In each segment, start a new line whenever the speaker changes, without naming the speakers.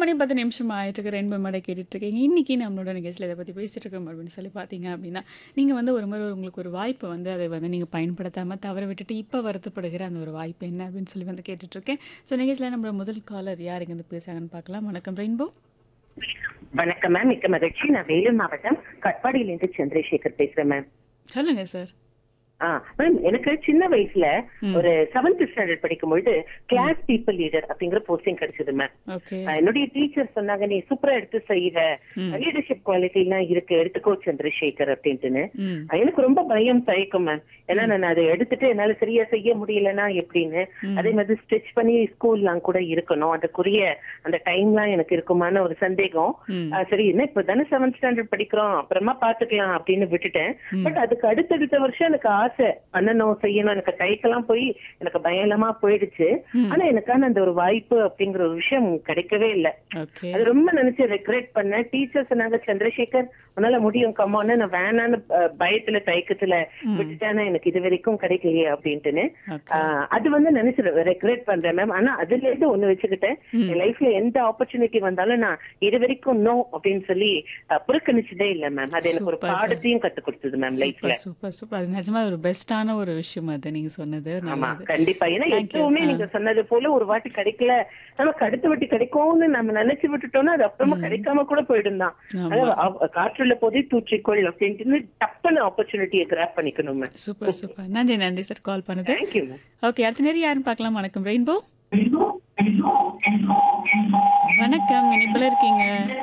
மணி 10 நிமிஷம் ஆயிட்டுருக்கு. ரெயின்போ மேடை கேட்டுட்ருக்கீங்க. இன்னைக்கு நம்மளோட நிகழ்ச்சியில இத பத்தி பேசிட்டு இருக்கோம் அப்படின்னு சொல்லி பார்த்தீங்க அப்படின்னா, நீங்க வந்து ஒரு முறை உங்களுக்கு ஒரு வாய்ப்பு வந்து அதை வந்து நீங்க பயன்படுத்தாம தவற விட்டுட்டு, இப்ப வருத்தப்படுகிற அந்த ஒரு வாய்ப்பு என்ன அப்படின்னு சொல்லி வந்து கேட்டுட்ருக்கேன். ஸோ நிகழ்ச்சியில நம்மளோட முதல் காலர் யார் இங்கேருந்து பேசுறாங்கன்னு பார்க்கலாம். வணக்கம் ரெயின்போ.
வணக்கம் மேம் மிக்க மகிழ்ச்சி நான் வேலூர் மாவட்டம் கட்பாடியிலிருந்து சந்திரசேகர் பேசுறேன் மேம்
சொல்லுங்க சார்.
ஆ மேம் எனக்கு சின்ன வயசுல
ம்.
ஒரு செவன்த் ஸ்டாண்டர்ட் படிக்கும் பொழுது கிளாஸ் பீப்புள் லீடர் அப்படிங்கிற போஸ்டிங் கிடைச்சது மேம்
ஓகே.
ஆ, என்னுடைய டீச்சர் சொன்னாங்க நீ சூப்பரா எடுத்து செய்யற
ம்.
லீடர்ஷிப் குவாலிட்டி எல்லாம் இருக்கு எடுத்துக்கோ சந்திரசேகர் அப்படின்ட்டுன்னு
ம்.
எனக்கு ரொம்ப பயம் தயக்கம் மேம் ஏன்னா நான் அதை எடுத்துட்டு என்னால சரியா செய்ய முடியலன்னா எப்படின்னு
ம்.
அதே மாதிரி ஸ்டிச் பண்ணி ஸ்கூல்லாம் கூட இருக்கணும் அதுக்குரிய அந்த டைம்லாம் எனக்கு இருக்குமான ஒரு சந்தேகம்
ம்.
ஆ, சரி என்ன இப்ப தானே செவன்த் ஸ்டாண்டர்ட் படிக்கிறோம் அப்புறமா பாத்துக்கலாம் அப்படின்னு விட்டுட்டேன்
ம்.
பட் அதுக்கு அடுத்தடுத்த வருஷம் எனக்கு ஆசை பண்ணணும் செய்யணும் எனக்கு கைக்கெல்லாம் போய் எனக்கு பயலமா போயிடுச்சு
ம்.
ஆனா எனக்கான அந்த ஒரு வாய்ப்பு அப்படிங்கிற ஒரு விஷயம் கிடைக்கவே இல்லை
ஓகே.
அது ரொம்ப நினைச்சு ரெக்ரெட் பண்ணேன் டீச்சர் சொன்னாங்க சந்திரசேகர் உன்னால முடியும் கம்மான்னு நான் வேணான்னு அஹ், பயத்துல தயக்கத்துல
ம்.
விட்டுட்டேன்னா எனக்கு இது வரைக்கும் கிடைக்கலையே அப்படின்ட்டுன்னு
ஓகே.
ஆஹ், அது வந்து நினைச்சு ரெக்ரெட் பண்றேன் மேம் ஆனா அதுல இருந்து ஒண்ணு வச்சுக்கிட்டேன்
ம்.
என் லைஃப்ல எந்த ஆப்பர்ச்சுனிட்டி வந்தாலும் நான் இது வரைக்கும் நோ அப்படின்னு சொல்லி அஹ், புறக்கணிச்சதே இல்ல மேம் அது எனக்கு ஒரு
Super, sir.
பாடத்தையும் கத்து கொடுத்தது மேம் லைஃப்ல
சூப்பர் சூப்பர் சூப்பர். அது நிஜமா ஒரு பெஸ்ட்டான ஒரு விஷயம் அது நீங்க சொன்னது.
ஆமா
நல்லது.
கண்டிப்பா ஏன்னா
Thank you.
எப்பவுமே
ஆ.
நீங்க சொன்னது போல ஒரு வாட்டி கிடைக்கல நமக்கு அடுத்த வாட்டி கிடைக்கும்னு நம்ம நினைச்சு விட்டுட்டோம்னா அது அப்புறமா கிடைக்காம கூட போயிடும் தான்
ஆமா.
அதாவது அவ- காற்றுல போதே தூச்சிக்கொள் அப்படின்ட்டு டப்புன்னு ஆப்பர்ச்சுனிட்டியை கிராப் பண்ணிக்கணும் மேம்
சூப்பர் சூப்பர். நன்றி நன்றி சார் கால் பண்ணது.
தேங்க்யூ மேம்
ஓகே அடுத்த நேரம் யாருன்னு பார்க்கலாம் வணக்கம் ரெயின்போ வணக்கம் இனிப்புல இருக்கீங்க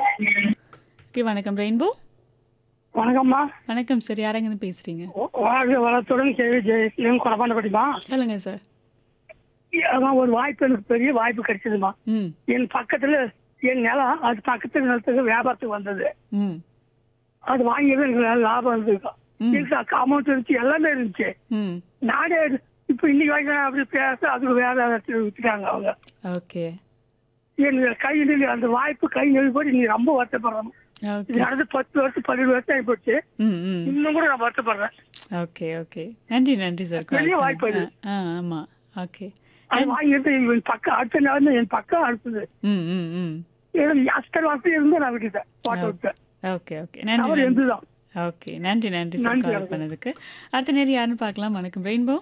ஓகே வணக்கம் ரெயின்போ
வணக்கம்மா
வணக்கம் சார் யாரங்க பேசுறீங்க
வாழ்க வளத்துடன் கேள்வி ஜெயசீலம் குறப்பாண்டபடிமா
சொல்லுங்க சார்
அதான் ஒரு வாய்ப்பு எனக்கு பெரிய வாய்ப்பு கிடைச்சதுமா
ம்
என் பக்கத்துல என் நிலம் அது பக்கத்து நிலத்துக்கு வியாபாரத்துக்கு வந்தது
ம்
அது வாங்கியது எனக்கு நல்ல லாபம் இருந்தது
ம்.
எனக்கு அமௌண்ட் இருந்துச்சு எல்லாமே இருந்துச்சு
ம்
நானே இப்ப இன்னைக்கு வாங்கி அப்படி பேச அதுக்கு வேற இடத்துல வித்துட்டாங்க அவங்க
ஓகே
எனக்கு கை நெல்லி அந்த வாய்ப்பு கை நெல்லி போய் நீ ரொம்ப வருத்தப்படுறோம்
ஓகே
இது நடந்து பத்து வருஷம் பன்னெண்டு வருஷம் ஆகி போச்சு
ம் ம்
இன்னும் கூட நான் வருத்தப்படுறேன்
ஓகே ஓகே நன்றி நன்றி சார் கால்
பெரிய வாய்ப்பு
பண்ணி
இது.
ஆ ஆமா ஓகே
அது வாங்கிட்டு என் பக்கம் அடுத்த நாள் என் பக்கம் அடுத்தது
ம் ம் ம்
எனக்கு அஸ்கர் வாசல் இருந்து நான் விட்டுட்டேன் போட்டோ விட்டேன்
ஓகே ஓகே நன்றி
அவர்
நன்றி
எந்துதான்
ஓகே நன்றி நன்றி சார்
நன்றி,
கால்
வணக்கம்.
பண்ணதுக்கு அடுத்த நேரம் யாருன்னு பார்க்கலாம் வணக்கம் ரெயின்போ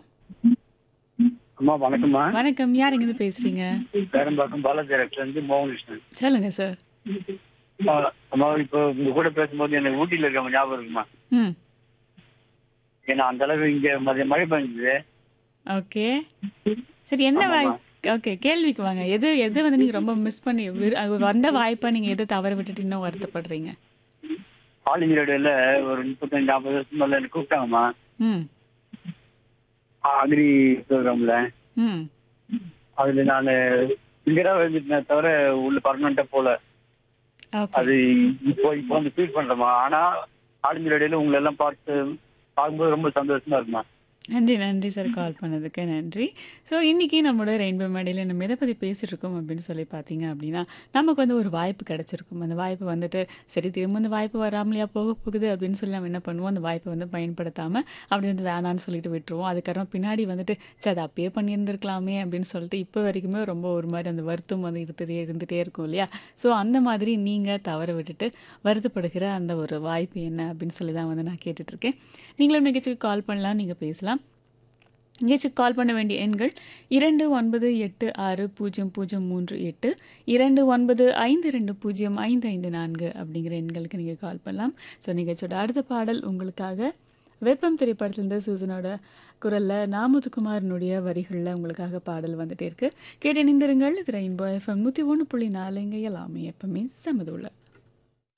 அம்மா வணக்கம்மா
வணக்கம் யார் இங்கிருந்து பேசுறீங்க
பேரம்பாக்கம் பாலாஜி டைரக்டர் வந்து மோகன்கிருஷ்ணன்
சொல்லுங்க சார்
அம்மா, அம்மா இப்போ உங்க கூட பேசும்போது எனக்கு ஊட்டியில இருக்க ஞாபகம் இருக்குமா
ம்
ஏன்னா அந்த அளவு இங்க மதிய மழை பெஞ்சது
ஓகே சரி என்ன வாய் ஓகே கேள்விக்கு வாங்க எது எது வந்து நீங்க ரொம்ப மிஸ் பண்ணி விரு- அது வந்த வாய்ப்பை நீங்க எது தவற விட்டுட்டு இன்னும் வருத்தப்படுறீங்க
ஆல் இந்தியா ரேடியோல ஒரு முப்பத்தஞ்சு நாற்பது வருஷம் மேல எனக்கு கூப்பிட்டாங்கம்மா
ம்
அக்ரி ப்ரோக்ராம்ல
ம்
அதுல நான் இங்கதான் எழுதிட்டேன் தவிர உள்ள பர்மனண்டா போல
ஓகே
அது இப்போ இப்போ வந்து ஃபீல் பண்றேம்மா ஆனா ஆல் இந்தியா ரேடியோல உங்களை எல்லாம் பார்த்து பார்க்கும்போது ரொம்ப சந்தோஷமா இருக்குமா
நன்றி நன்றி சார் கால் பண்ணதுக்கு நன்றி ஸோ இன்றைக்கி நம்மளோட ரெயின்போ மேடையில் நம்ம எதை பற்றி பேசிட்டு இருக்கோம் அப்படின்னு சொல்லி பார்த்தீங்க அப்படின்னா நமக்கு வந்து ஒரு வாய்ப்பு கிடச்சிருக்கும் அந்த வாய்ப்பு வந்துட்டு சரி திரும்ப அந்த வாய்ப்பு வராமலையா போக போகுது அப்படின்னு சொல்லி நம்ம என்ன பண்ணுவோம் அந்த வாய்ப்பை வந்து பயன்படுத்தாமல் அப்படி வந்து வேணான்னு சொல்லிட்டு விட்டுருவோம் அதுக்கப்புறம் பின்னாடி வந்துட்டு சரி அதை அப்பயே பண்ணியிருந்திருக்கலாமே அப்படின்னு சொல்லிட்டு இப்போ வரைக்குமே ரொம்ப ஒரு மாதிரி அந்த வருத்தம் வந்து இருந்துகிட்டே இருந்துகிட்டே இருக்கும் இல்லையா ஸோ அந்த மாதிரி நீங்கள் தவற விட்டுட்டு வருத்தப்படுகிற அந்த ஒரு வாய்ப்பு என்ன அப்படின்னு சொல்லி தான் வந்து நான் கேட்டுட்ருக்கேன் நீங்களும் நிகழ்ச்சிக்கு கால் பண்ணலாம் நீங்கள் பேசலாம் நிகழ்ச்சிக்கு கால் பண்ண வேண்டிய எண்கள் இரண்டு ஒன்பது எட்டு ஆறு பூஜ்ஜியம் பூஜ்ஜியம் மூன்று எட்டு இரண்டு ஒன்பது ஐந்து ரெண்டு பூஜ்ஜியம் ஐந்து ஐந்து நான்கு அப்படிங்கிற எண்களுக்கு நீங்கள் கால் பண்ணலாம் ஸோ நிகழ்ச்சியோட அடுத்த பாடல் உங்களுக்காக வெப்பம் திரைப்படத்திலிருந்து சூசனோட குரலில் நாமுத்துக்குமாரனுடைய வரிகளில் உங்களுக்காக பாடல் வந்துட்டே இருக்கு கேட்டு இணைந்திருங்கள் இது ரெயின்போ எஃப்எம் நூற்றி ஒன்று புள்ளி நாலு இங்கே எல்லாமே எப்பவுமே சமதுள்ள